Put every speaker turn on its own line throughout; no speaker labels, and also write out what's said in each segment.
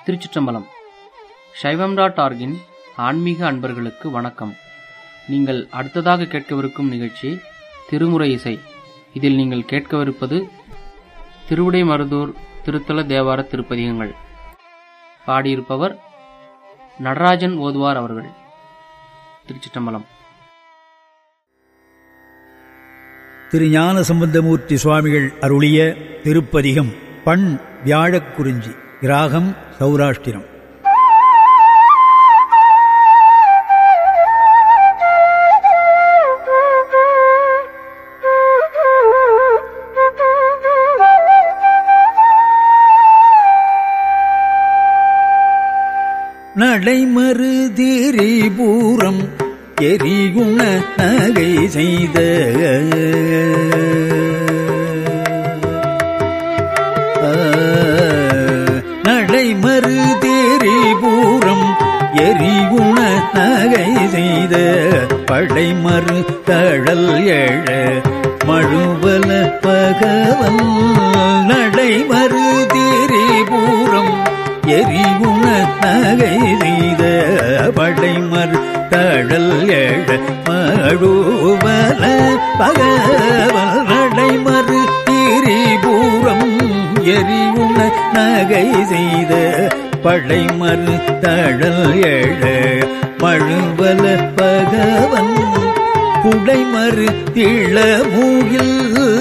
திருச்சிற்றம்பலம் சைவம் டாட் ஆர்கின் ஆன்மீக அன்பர்களுக்கு வணக்கம் நீங்கள் அடுத்ததாக கேட்கவிருக்கும் நிகழ்ச்சி திருமுறை இசை இதில் நீங்கள் கேட்கவிருப்பது திருவிடை மருதூர் திருத்தல தேவார திருப்பதிகங்கள் பாடியிருப்பவர் நடராஜன் ஓதுவார் அவர்கள் திருச்சிற்றம்பலம்
திரு ஞான சம்பந்தமூர்த்தி சுவாமிகள் அருளிய திருப்பதிகம் பண் வியாழக் குறிஞ்சி கிராகம் சௌராஷ்டிரம் நடைமறு திரிபூரம் எரிகுண நகை செய்த நடைமறு திரிபூரம் எரிகுண நகை செய்த படைமறு தழல் எழ மழுவல பகவன் நடைமறு திரிபூரம் எரிகுண நகை செய்த படைமறு தழல் எழ மழுவல பகவன் நடைமறு திரிபூரம் எரிவுண நகை செய்த படைமறு தழல் எழ மழுவல பகவன் குடைமறு திள மூகில்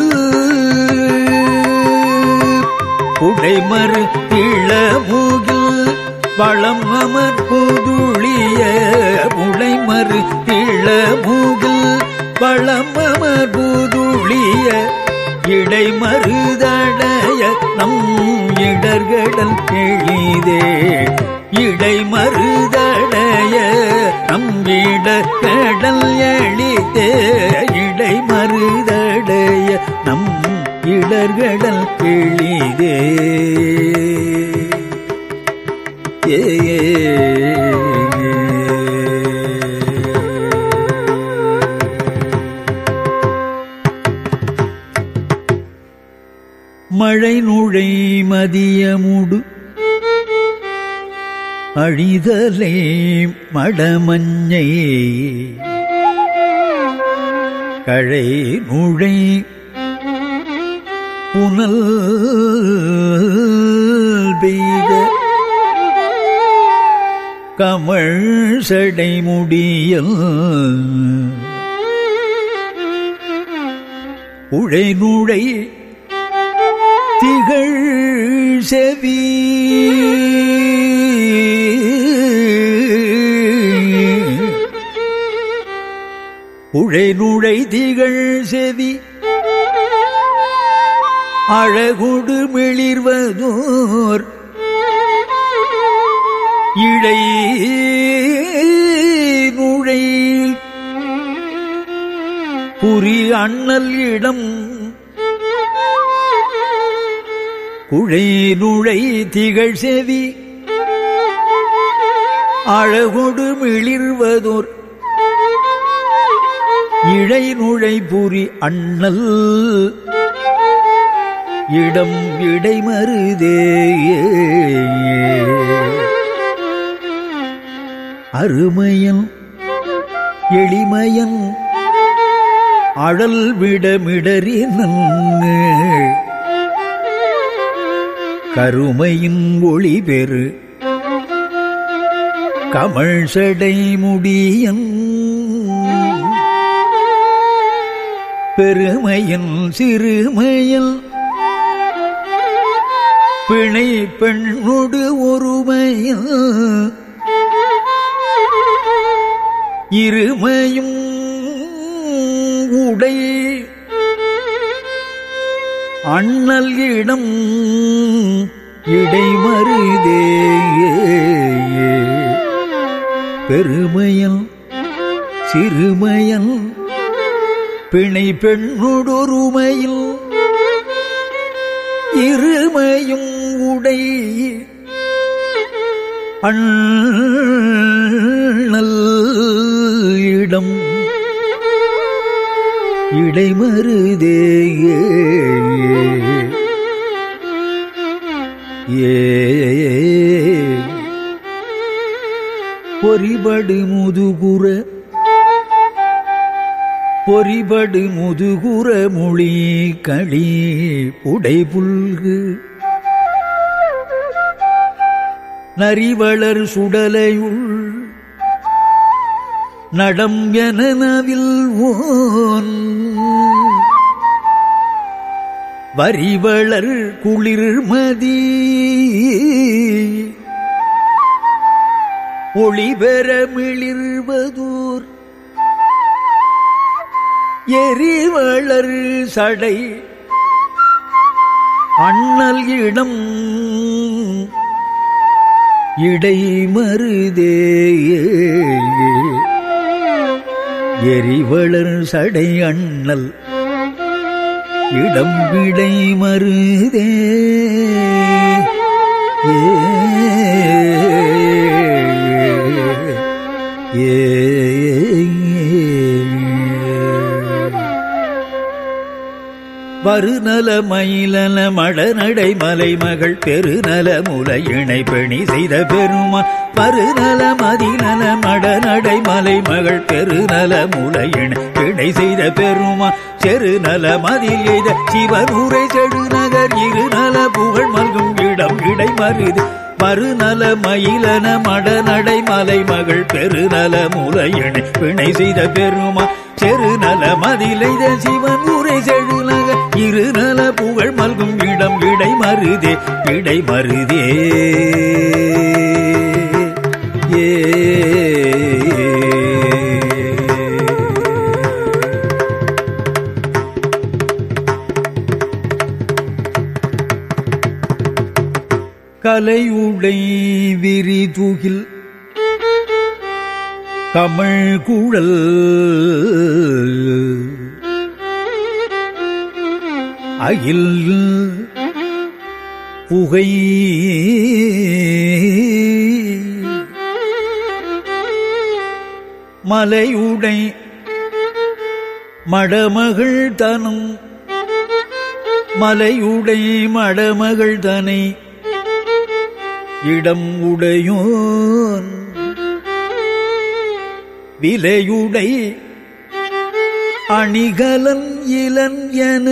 குடைமறு திள மூகில் வளம் அமர் புதுளிய முளைமறு திள மூகில் வளம் அமர் புதுளிய இடை மருதடைய நம் இடர்கடல் எளிதே இடை மருதடைய நம் இடர்கடல் எளிதே இடை மருதடைய நம் இடர்கடல் எளிதே மழை நுழை மதியமுடு அழிதலே மடமஞ்சை கழை நுழை புனல் பெய்த கமழ் சடை முடியல் உழை நுழை திகழ் செவி உழை நுழை திகழ் செவி அழகுடு மிளிர்வதோர் இழை நுழை புரி அண்ணல் இடம் குழை நுழை திகழ் செவி அழகொடு மிளிர்வதோர் இழை நுழை புரி அண்ணல் இடம் இடைமருதே அருமையன் எளிமையன் அழல் விடமிடறினன் கருமையின் ஒளி பெரு கமழ் சடை முடியன் பெருமையின் சிறுமையல் பிணை பெண்ணொடு ஒருமையில் இருமையும் உடை அண்ணல் இடம் இடைமருதே பெருமையன் சிறுமையன் பிணை பெண்ணொடொருமையில் இருமையும் உடை அண்ணல் இடம் இடைமருதே ஏ பொறிபடு முதுகுற பொறிபடு முதுகுற மொழி களி உடை புல்கு நரிவளர் சுடலையுள் நடம் எனவில் ஓன் வரிவளர் குளிர்மதி ஒளிபெற மிளிர்வதூர் எரிவளர் சடை அண்ணல் இடம் இடை மருதே எரிவளர் சடை அண்ணல் இடம் விடை மருதே ஏ ஏ வருநல மயிலன மடநடை மலைமகள் பெருநல முலை இணை பெணி செய்த பெருமான் மறுநல மதிநல மடநடை மலைமகள் பெருநல முலை இணை பிணை செய்த பெருமான் செருநல மதில் எய்த சிவனூரை செடுநகர் இருநல புகழ் மல்கும் இடம் இடை மருது மறுநல மயிலன மடநடை மலைமகள் பெருநல முலையணை பிணை செய்த பெருமா செருநல மதிலைத சிவன் ஊரை செழுநக இருநல புகழ் மல்கும் இடம் இடை மருதே இடை மருதே ஏ கலையுடை விரிதுகில் கமழ் குழல் அகில் புகை மலையுடை மடமகள் தனும் மலையுடை மடமகள் தனை இடம் உடையோன் விலையுடை அணிகலன் இளன் என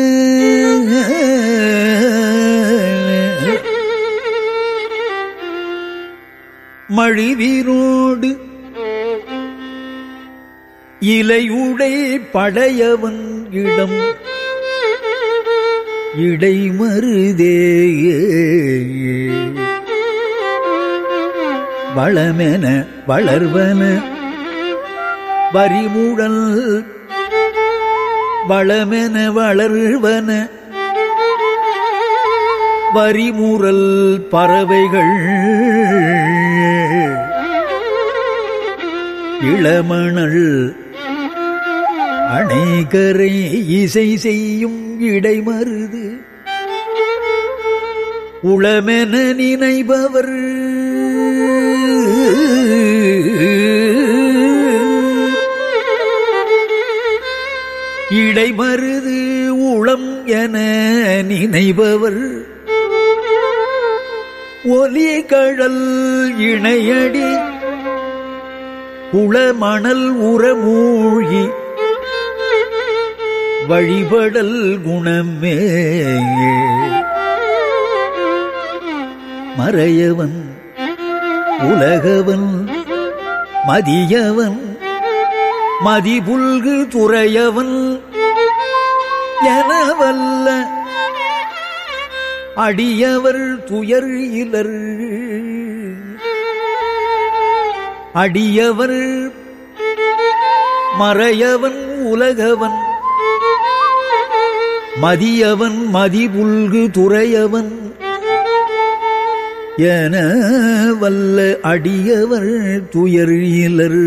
மழிவீரோடு இலையுடை படையவன் இடம் இடை மருதே வளமென வளர்வன வரிமுடல் வளமென வளர்வன வரிமுறல் பறவைகள் இளமணல் அணைகரை இசை செய்யும் இடைமருது உளமென நினைபவர் இடைமருது உளம் என நினைபவர் ஒலி கழல் இணையடி குளமணல் உரமூழ்கி வழிபடல் குணமே மறையவன் உலகவன் மதியவன் மதிபுல்கு துறையவன் எனவல்ல அடியவர் துயர் இலர் அடியவர் மறையவன் உலகவன் மதியவன் மதிபுல்கு துறையவன் என வல்ல அடியவர் துயர் இலர்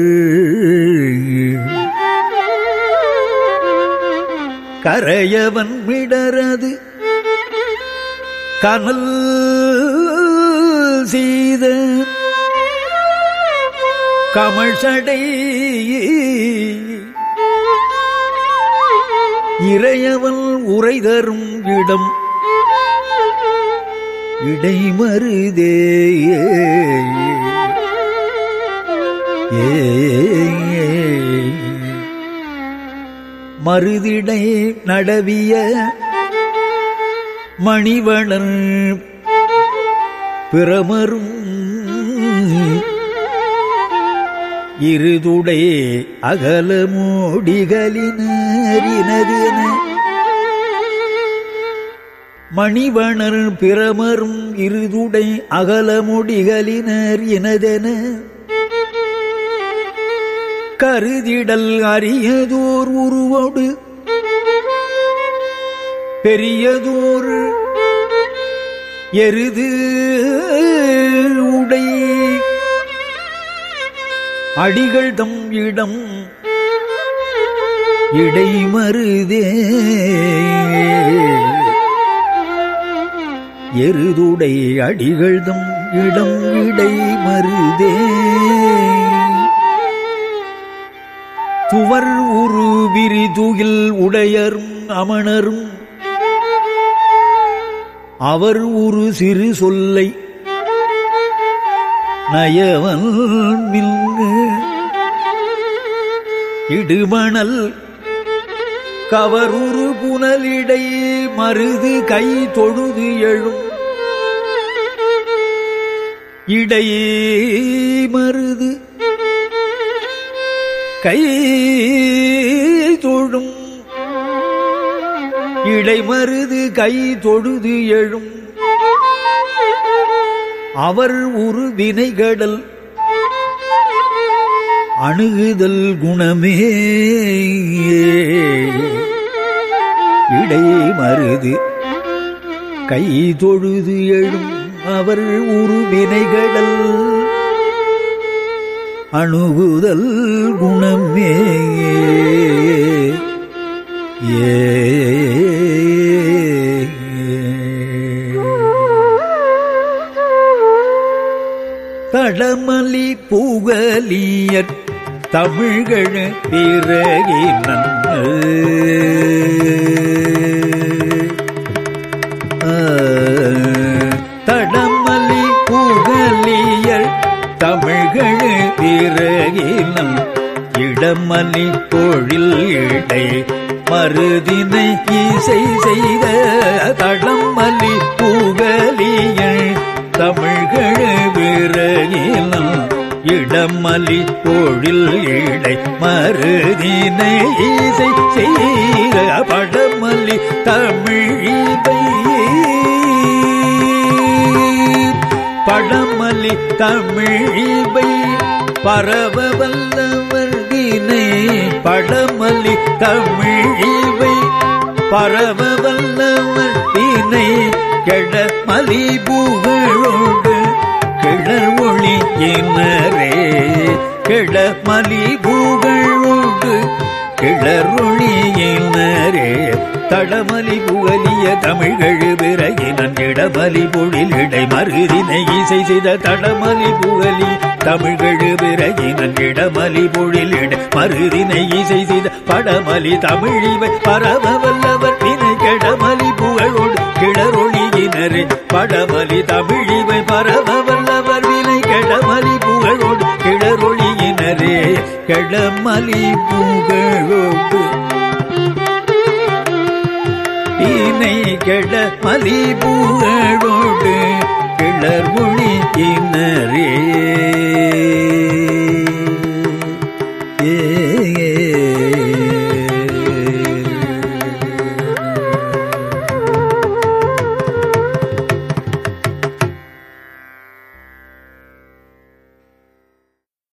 கரையவன் விடரது கனல் செய்த கமழ்சடை இறையவன் உரை தரும் இடம் இடைமருதே மருதிடை நடவிய மணிவளர் பிறமரும் இருதுடை அகலமோடிகளினரினதென மணிவணர் பிரமரும் இருதுடை அகலமுடிகளினர் எனதென கருதிடல் அரியதோர் உருவோடு பெரியதோர் எருது உடை அடிகள் தம் இடம் இடைமருதே எருதுடை அடிகள் தம் இடம் இடைமருதே துவர் உரு விரிதுகில் உடையரும் அமணரும் அவர் ஒரு சிறு சொல்லை நயவன் மில்கு இடுமணல் கவருரு புனலிடை மருது கை தொழுது எழும் இடை மருது கை தொழும் இடைமருது கை தொழுது எழும் அவர் ஒரு வினைகடல் அணுகுதல் குணமே இடை மருது கை தொழுது எழும் அவர் ஒரு வினைகடல் அணுகுதல் குணமே ஏ தடமலி புகலியற் தமிழ்கள் பிறகினன் தடமலி புகலியற் தமிழ்கள் பிறகினன் இடமலி பொழில் இடை மருதினை இசை செய்த தடமலி புகலியல் தமிழ்கள் விறகிலும் இடமலி பொழில் இடை மருதினை இசை செய்த படமலி தமிழிவை படமலி தமிழிவை பரவ வல்லவர் வினை படமலி தமிழிவை பரவ வல்லவர் வினை கெட மலி புகழோடு கிழர் ஒளி என்னரே கெட மலி புகழோடு கிளர் ஒளி என்னரே தடமலி புகலிய தமிழ்கள் பிறகினன் இடமலி பொழில் இடை மருதினை இசை செய்த தடமலி புகலி தமிழ்கள் பிறகினன் இடமலி பொழில் இடை மருதினை இசை செய்த படமலி தமிழிவை பரவ வல்லவர் வினை கெடமலி புகழோடு கிளரொளியினரே படமலி தமிழிவை பரவ வல்லவர் வினை கெடமலி புகழோடு கிளரொளியினரே கெடமலி புகழோடு தீனை கெட மலி புகழோடு கிளர் மொழி இனரே